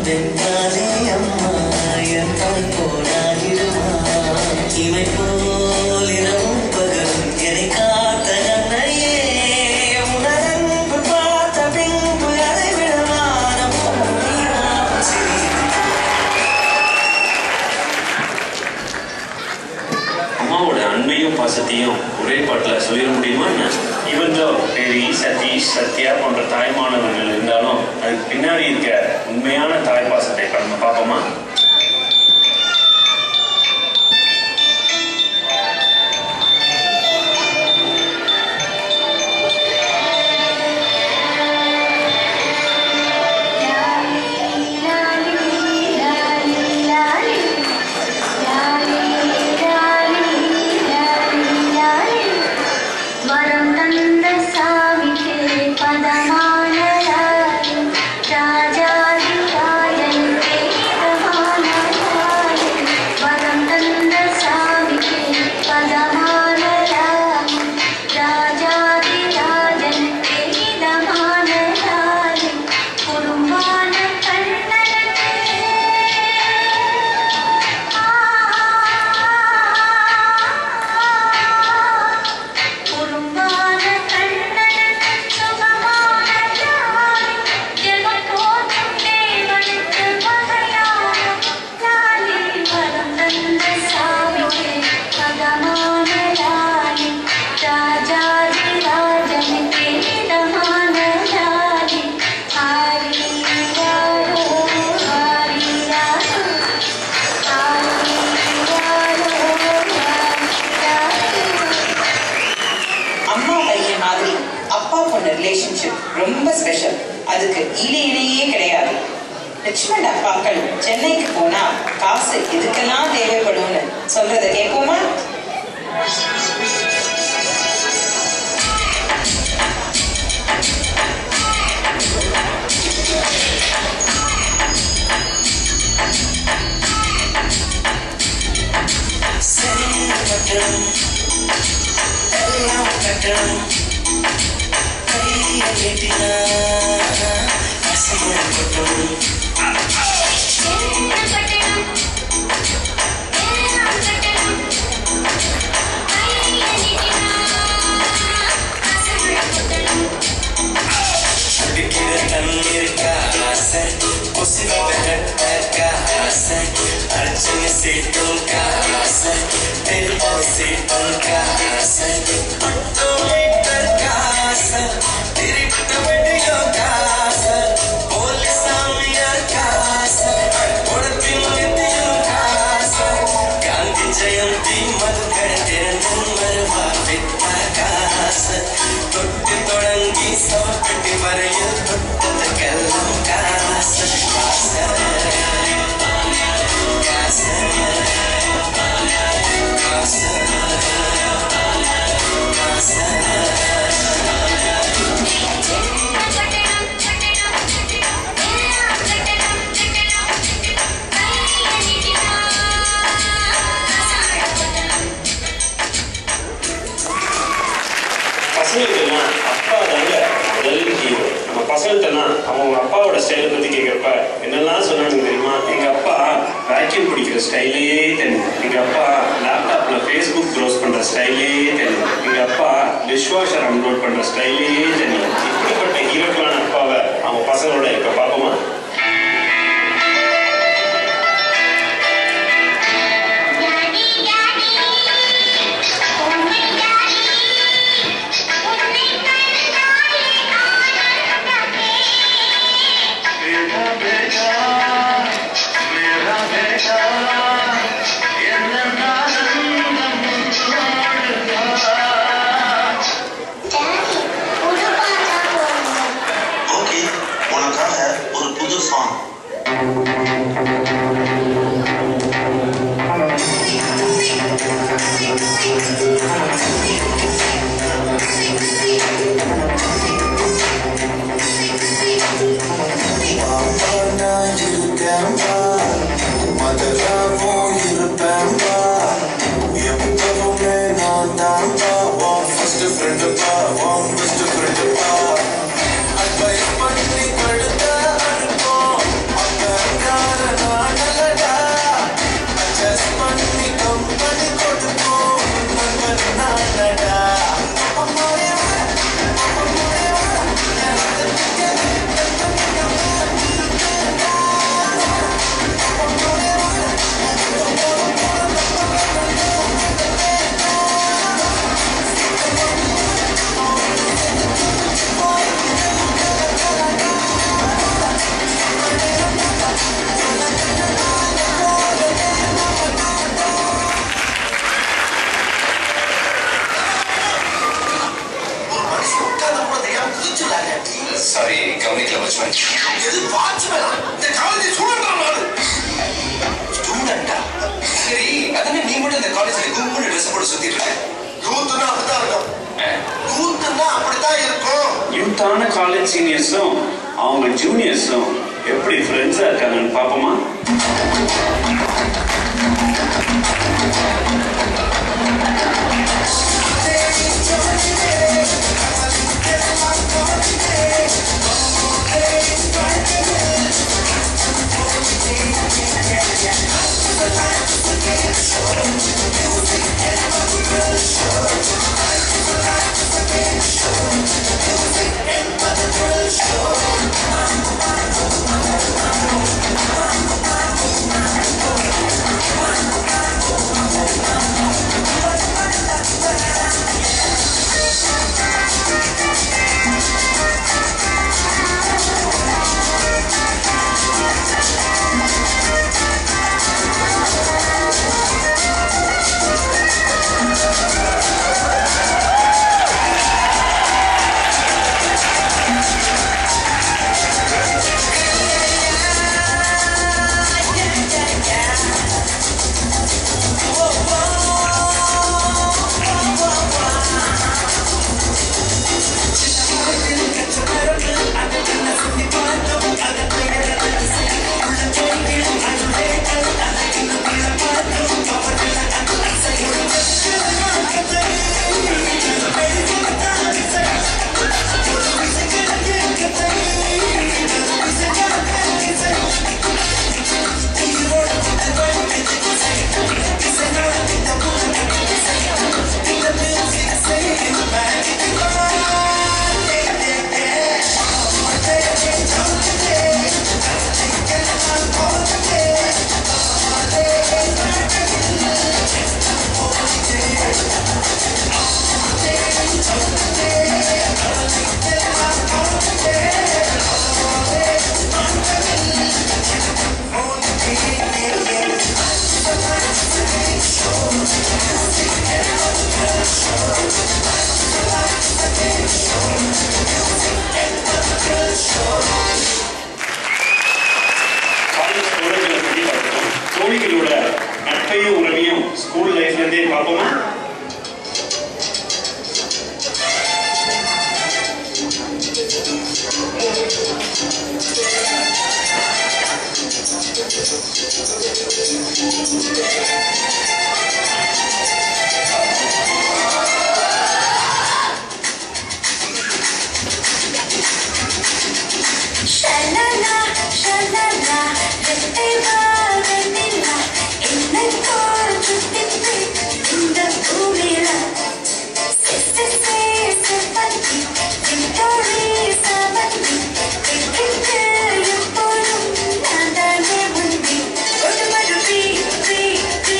வென்றாலே அம்மா என்றால் போராடிடுமா இமை போல் இரவும் பகலும் என்னை காத்த நன்னையே உணரன்பு பார்த்த பின்பு அதை விடமான அம்மாவோட அன்பையும் பாசத்தையும் ஒரே பாட்டில் சொல்லிட முடியுமா என்ன ஈவன் தோ தேவி சதீஷ் சத்யா போன்ற தாய்மானவர்கள் இருந்தாலும் அதுக்கு பின்னாடி இருக்க உண்மையான தாய் பாசத்தை இப்ப நம்ம பார்ப்போமா வரம் தந்த சாமிக்கு பதமான ராஜாதி ராஜனுக்கு இதமான வரம் தந்த சாமிக்கு பதமான ராஜாதி ராஜனுக்கு இதமான குறும்பான கண்ணனுக்கு குறும்பான கண்ணனுக்கு சுகமான ஜாதி ஜெகத்தோற்றும் தேவனுக்கு வகையான லாலி வரம் தந்த சாமிக்கு பகமான லாலி ராஜாதி ராஜனுக்கு இதமான லாலி ஹரி ராரோ ஹரி ராரோ ஹரி ராரோ ஹரி ராரோ அம்மா பையன் மாதிரி அப்பா பொண்ணு ரிலேஷன்ஷிப் ரொம்ப ஸ்பெஷல் அதுக்கு ஈடு இணையே கிடையாது ரிச்மண்ட் அப்பாக்கள் சென்னைக்கு போனா காசு எதுக்கெல்லாம் தேவைப்படும்னு சொல்றத கேட்போமா கட்டணும் எல்லாம் கட்டணும் கையை நீட்டினா அசைய கொட்டணும் அடிக்கிற தண்ணீருக்கா ஆசை உசிர பெறட்டக்கா ஆசை அர்ச்சனை சீட்டுக்கா ஆசை தெருவ சீட்டுக்கா ஆசை பத்து மீட்டர் காசை திருட்டு வெடியோ காசை போலீஸ் சாமியார் காசை உடப்பின் நித்தியும் காசை காந்தி ஜெயந்தி மதுக்கள் திறந்து வருவா வித்த காசை தொட்டு தொடங்கி சவப்பட்டி வரையில் தொட்டதுக்கெல்லாம் காசு காசு காசு காசு காசு காலேஜ் சீனியர்ஸும் அவங்க ஜூனியர்ஸும் எப்படி ஃப்ரெண்ட்ஸாக இருக்காங்கன்னு பார்ப்போமா காலேஜ் தோழர்களை பற்றி பார்த்துட்டோம் தோழிகளோட நட்பையும் உறவையும் ஸ்கூல் லைஃப்ல இருந்தே பார்ப்போமா ஷலலா ஷலலா ரெட்டை வாழனிலா என்னை கோர்த்துத்திட்டு இந்த பூமியில சிசு சேசு பத்தி விட்டோரி சமந்தி விட்டுக்கு எப்போதும் நான் தானே முந்தி ஒரு மறு ரீ ரீ ரீ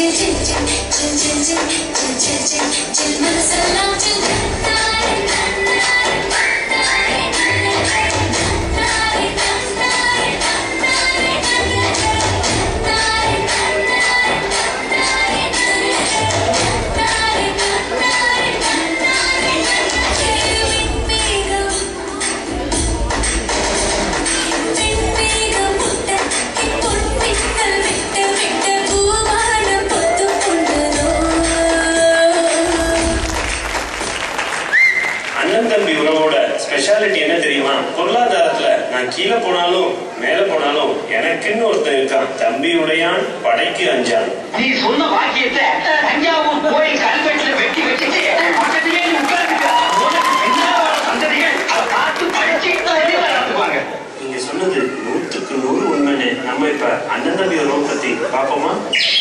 அண்ணன் தம்பி உறவோட ஸ்பெஷாலிட்டி என்ன தெரியுமா பொருளாதாரத்துல நான் கீழே போனாலும் மேல போனாலும் எனக்குன்னு ஒருத்தன் இருக்கான் தம்பி உடையான் படைக்கு அஞ்சான் நீ சொன்ன வாக்கியத்தை தஞ்சாவூர் கோயில் கல்வெட்டுல வெட்டி வச்சுட்டு பக்கத்திலே நீ உட்கார்ந்துக்க. உனக்கு பின்னால வர சந்ததிகள் அதை பார்த்து படிச்சு தெளிவா நடத்துவாங்க நீங்க சொன்னது நூற்றுக்கு நூறு உண்மைன்னு நம்ம இப்ப அண்ணன் தம்பி உறவை பத்தி பாப்போமா